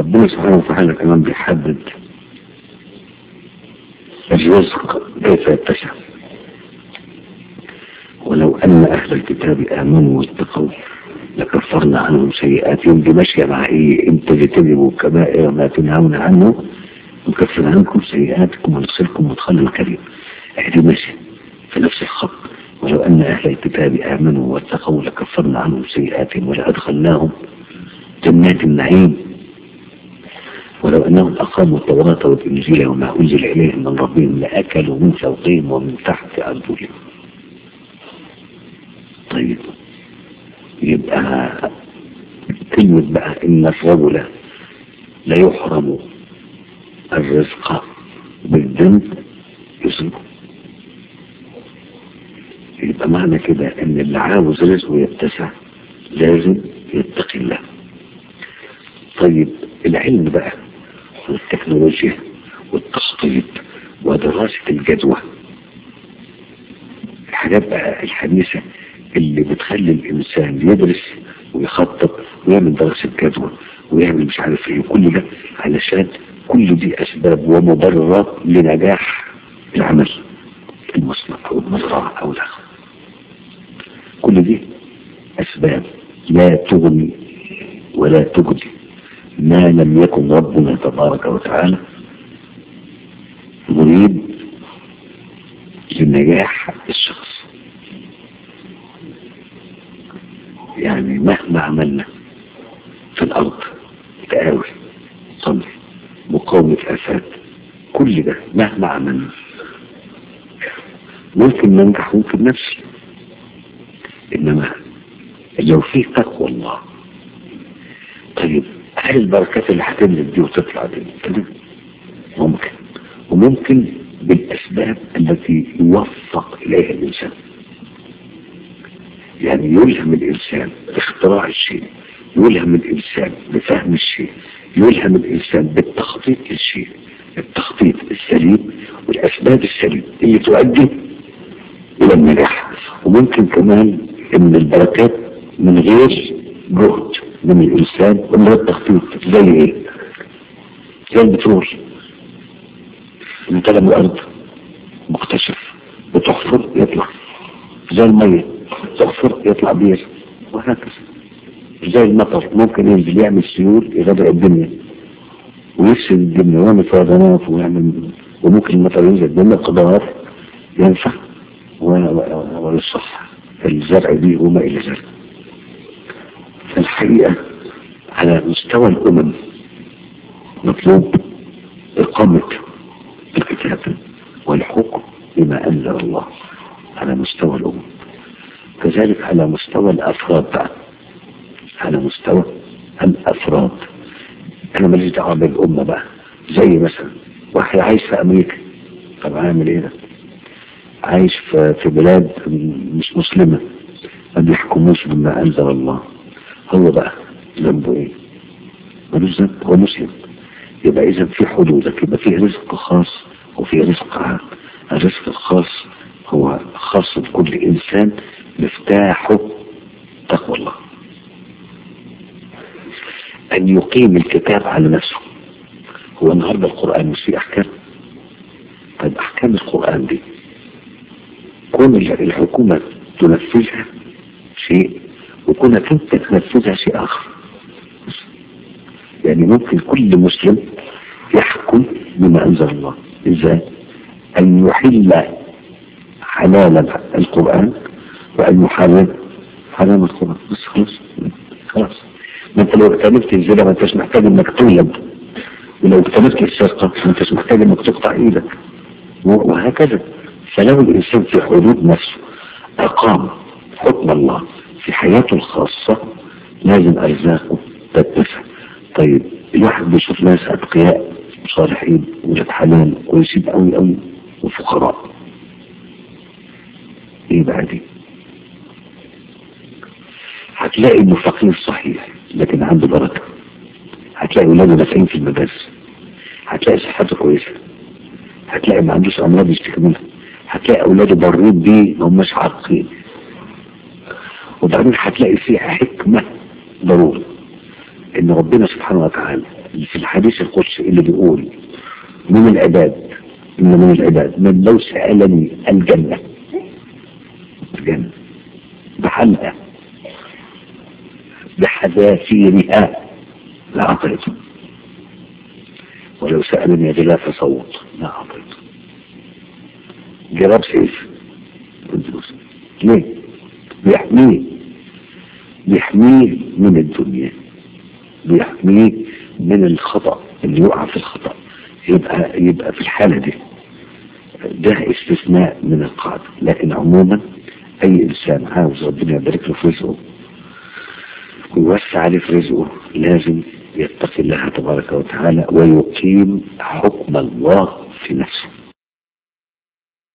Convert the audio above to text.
ربنا سبحانه وتعالى كمان بيحدد الرزق كيف يتسع ولو أن أهل الكتاب آمنوا واتقوا لكفرنا عنهم سيئاتهم دي ماشية مع إيه إن تجتنبوا كبائر ما تنهون عنه نكفر عنكم سيئاتكم ونصلكم مدخلا كريم هذه ماشية في نفس الخط ولو أن أهل الكتاب آمنوا واتقوا لكفرنا عنهم سيئاتهم ولأدخلناهم جنات النعيم ولو أنهم أقاموا التوراة والإنجيل وما أنزل إليهم من ربهم لأكلوا من فوقهم ومن تحت أرجلهم طيب يبقى كلمة بقى إن الرجل لا يحرم الرزق بالذنب يصيبه يبقى معنى كده ان اللي عاوز رزقه يتسع لازم يتقي الله طيب العلم بقى والتكنولوجيا والتخطيط ودراسة الجدوى الحاجات بقى الحديثة اللي بتخلي الإنسان يدرس ويخطط ويعمل دراسة جدوى ويعمل مش عارف ايه كل ده علشان كل دي أسباب ومبررات لنجاح العمل المصنع أو المزرعة أو الآخر كل دي أسباب لا تغني ولا تجدي ما لم يكن ربنا تبارك وتعالى مريد لنجاح الشخص يعني مهما عملنا في الأرض تقاوي صبر مقاومة آفات كل ده مهما عملنا ممكن ننجح ممكن نفسي إنما لو في تقوى الله طيب هل البركات اللي هتنزل دي وتطلع دي كده ممكن وممكن بالأسباب التي يوفق إليها الإنسان يعني يلهم الإنسان باختراع الشيء يلهم الإنسان بفهم الشيء يلهم الإنسان بالتخطيط للشيء التخطيط السليم والأسباب السليم اللي تؤدي إلى النجاح وممكن كمان إن البركات من غير جهد من الإنسان ومن غير تخطيط زي إيه؟ زي البترول انت لما الأرض مكتشف بتحفر يطلع زي المية تحفر يطلع بير وهكذا زي المطر ممكن ينزل يعمل سيول يغادر الدنيا ويفسد الدنيا ويعمل فيضانات ويعمل وممكن المطر ينزل بالمقدار ينفع ويصح الزرع دي وما إلى ذلك فالحقيقة على مستوى الأمم مطلوب إقامة الكتاب والحكم بما أنزل الله على مستوى الأمم كذلك على مستوى الأفراد بقى على مستوى الأفراد أنا ماليش دعوة بالأمة بقى زي مثلا واحد عايش في أمريكا طب عامل إيه ده؟ عايش في في بلاد مش مسلمة ما بيحكموش بما أنزل الله هو بقى ذنبه إيه؟ ملوش ذنب هو مسلم يبقى إذا في حدودك يبقى في رزق خاص وفي رزق عام الرزق الخاص هو خاص بكل إنسان مفتاحه تقوى الله أن يقيم الكتاب على نفسه هو النهاردة القرآن مش فيه أحكام طيب أحكام القرآن دي كون الحكومة تنفذها شيء وكونك انت تنفذها شيء آخر يعني ممكن كل مسلم يحكم بما أنزل الله إزاي أن يحل حلالا القرآن وأن يحرم حرام القرآن بس خلاص خلاص ما انت لو اجتنبت الزنا ما انتش محتاج انك تولد ولو اجتنبت السرقة ما انتش محتاج انك تقطع ايدك وهكذا فلو الانسان في حدود نفسه اقام حكم الله في حياته الخاصة لازم ارزاقه تتسع طيب الواحد بيشوف ناس اتقياء صالحين ولاد حلال كويسين قوي قوي وفقراء ايه بقى دي هتلاقي انه فقير صحيح لكن عنده بركة هتلاقي ولاده نافعين في المدارس هتلاقي صحته كويسة هتلاقي ما عندوش امراض يشتكي منها هتلاقي اولاده بريد بيه ما هماش عاقين وبعدين هتلاقي فيها حكمة ضروري ان ربنا سبحانه وتعالى في الحديث القدسي اللي بيقول من العباد ان من العباد من لو سألني الجنة الجنة بحلها بحذافيرها لأعطيته ولو سألني غلاف صوت لأعطيته جراب سيف ليه بيحميه بيحميه من الدنيا بيحميه من الخطأ اللي يقع في الخطأ يبقى يبقى في الحالة دي ده استثناء من القاعدة لكن عموما اي انسان عاوز ربنا يبارك له في رزقه ويوسع عليه في رزقه لازم يتقي الله تبارك وتعالى ويقيم حكم الله في نفسه